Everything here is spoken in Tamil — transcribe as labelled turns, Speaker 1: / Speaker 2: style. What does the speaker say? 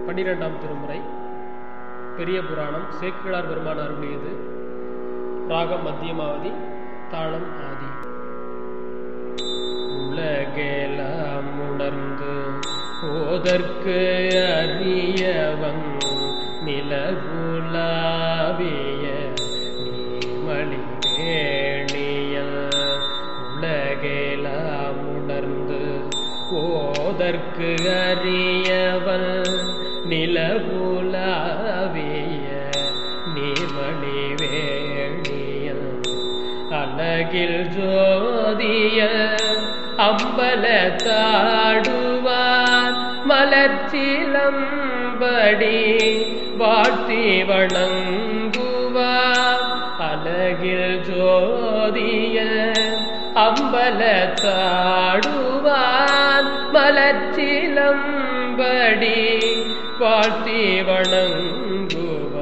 Speaker 1: பன்னிரெண்டாம் திருமுறை பெரிய புராணம் சேக்கிழார் பெருமான் அருளியது ராகம் மத்தியமாவதி தாளம் ஆதி உலகெல்லாம் உணர்ந்து ஓதற்கு அறியவன் நிலவுலாவிய நீர்மணி வேணியல் உலகெல்லாம் உணர்ந்து ஓதற்கு அறியவன் நிலவுலாவிய நீர்மணி வேணியல் அழகில் ஜோதிய அம்பல தாடுவார் மலர்ச்சிலம்படி வாழ்த்தி வணங்குவார் அழகில் ஜோதிய அம்பல தாடுவார் மலர்ச்சிலம்படி வாழ்த்தி வணங்குவார்